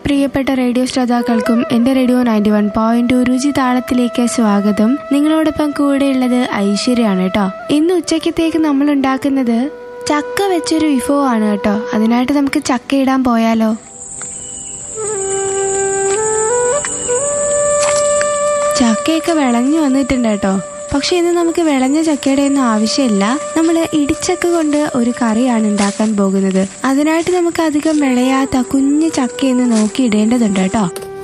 പ്രിയപ്പെട്ട റേഡിയോ ശ്രോതാക്കൾക്കും എന്റെ റേഡിയോ നയൻറ്റി വൺ പോയിന്റ് രുചി താളത്തിലേക്ക് സ്വാഗതം നിങ്ങളോടൊപ്പം കൂടെയുള്ളത് ഐശ്വര്യാണ് കേട്ടോ ഇന്ന് ഉച്ചക്കത്തേക്ക് നമ്മൾ ഉണ്ടാക്കുന്നത് ചക്ക വെച്ചൊരു വിഭവമാണ് കേട്ടോ അതിനായിട്ട് നമുക്ക് ചക്ക ഇടാൻ പോയാലോ ചക്കയൊക്കെ വിളഞ്ഞു വന്നിട്ടുണ്ട് കേട്ടോ പക്ഷെ ഇന്ന് നമുക്ക് വിളഞ്ഞ ചക്കയുടെ ഒന്നും ആവശ്യമില്ല നമ്മൾ ഇടിച്ചക്ക കൊണ്ട് ഒരു കറിയാണ് ഉണ്ടാക്കാൻ പോകുന്നത് അതിനായിട്ട് നമുക്ക് അധികം വിളയാത്ത കുഞ്ഞു ചക്കയെന്ന് നോക്കി ഇടേണ്ടതുണ്ട് കേട്ടോ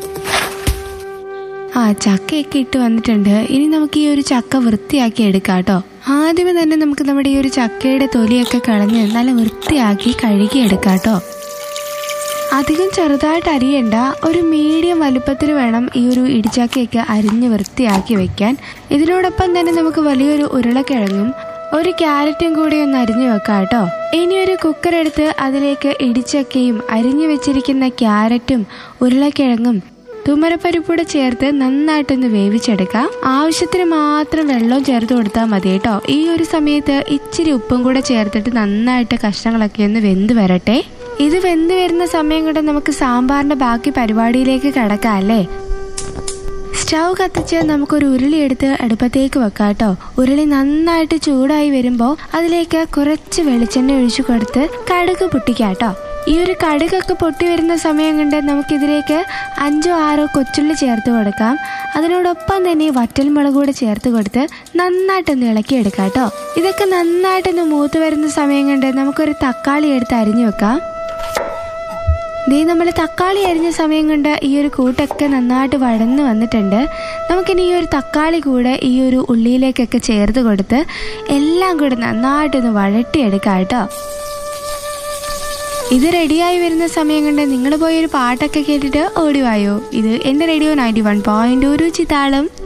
ആ ചക്കയൊക്കെ ഇട്ട് വന്നിട്ടുണ്ട് ഇനി നമുക്ക് ഈ ഒരു ചക്ക വൃത്തിയാക്കി എടുക്കാം കേട്ടോ ആദ്യമേ തന്നെ നമുക്ക് നമ്മുടെ ഈ ഒരു ചക്കയുടെ തൊലിയൊക്കെ കളഞ്ഞ് നല്ല വൃത്തിയാക്കി കഴുകി എടുക്കാം കേട്ടോ അധികം ചെറുതായിട്ട് അരിയണ്ട ഒരു മീഡിയം വലുപ്പത്തിൽ വേണം ഈ ഒരു ഇടിച്ചക്കയൊക്കെ അരിഞ്ഞ് വൃത്തിയാക്കി വെക്കാൻ ഇതിനോടൊപ്പം തന്നെ നമുക്ക് വലിയൊരു ഉരുളക്കിഴങ്ങും ഒരു ക്യാരറ്റും കൂടി ഒന്ന് അരിഞ്ഞു വെക്കാം കേട്ടോ ഇനി ഒരു കുക്കർ എടുത്ത് അതിലേക്ക് ഇടിച്ചക്കയും അരിഞ്ഞു വെച്ചിരിക്കുന്ന ക്യാരറ്റും ഉരുളക്കിഴങ്ങും തുമരപ്പരിപ്പൂടെ ചേർത്ത് നന്നായിട്ടൊന്ന് വേവിച്ചെടുക്കാം ആവശ്യത്തിന് മാത്രം വെള്ളവും ചേർത്ത് കൊടുത്താൽ മതി കേട്ടോ ഈ ഒരു സമയത്ത് ഇച്ചിരി ഉപ്പും കൂടെ ചേർത്തിട്ട് നന്നായിട്ട് കഷ്ണങ്ങളൊക്കെ ഒന്ന് വെന്ത് വരട്ടെ ഇത് വെന്ത് വരുന്ന സമയം കൊണ്ട് നമുക്ക് സാമ്പാറിന്റെ ബാക്കി പരിപാടിയിലേക്ക് കിടക്കാം അല്ലേ സ്റ്റൗ കത്തിച്ച് നമുക്കൊരു ഉരുളി എടുത്ത് അടുപ്പത്തേക്ക് വെക്കാം കേട്ടോ ഉരുളി നന്നായിട്ട് ചൂടായി വരുമ്പോൾ അതിലേക്ക് കുറച്ച് വെളിച്ചെണ്ണ ഒഴിച്ചു കൊടുത്ത് കടുക് പൊട്ടിക്കാം കേട്ടോ ഈ ഒരു കടുകൊക്കെ പൊട്ടി വരുന്ന സമയം കൊണ്ട് നമുക്കിതിലേക്ക് അഞ്ചോ ആറോ കൊച്ചുള്ളി ചേർത്ത് കൊടുക്കാം അതിനോടൊപ്പം തന്നെ വറ്റൽമുളക് കൂടെ ചേർത്ത് കൊടുത്ത് നന്നായിട്ടൊന്ന് ഇളക്കിയെടുക്കാം കേട്ടോ ഇതൊക്കെ നന്നായിട്ടൊന്ന് മൂത്ത് വരുന്ന സമയം കൊണ്ട് നമുക്കൊരു തക്കാളി എടുത്ത് അരിഞ്ഞു വെക്കാം ദേ നമ്മൾ തക്കാളി അരിഞ്ഞ സമയം കൊണ്ട് ഈ ഒരു കൂട്ടൊക്കെ നന്നായിട്ട് വഴന്ന് വന്നിട്ടുണ്ട് നമുക്കിനി ഈ ഒരു തക്കാളി കൂടെ ഈ ഒരു ഉള്ളിയിലേക്കൊക്കെ ചേർത്ത് കൊടുത്ത് എല്ലാം കൂടെ നന്നായിട്ടൊന്ന് വഴട്ടിയെടുക്കാം കേട്ടോ ഇത് റെഡിയായി വരുന്ന സമയം കൊണ്ട് നിങ്ങൾ പോയി ഒരു പാട്ടൊക്കെ കേട്ടിട്ട് ഓടിവായോ ഇത് എന്റെ റേഡിയോ നയൻറ്റി വൺ പോയിന്റ് ഒരു ചിത്താളം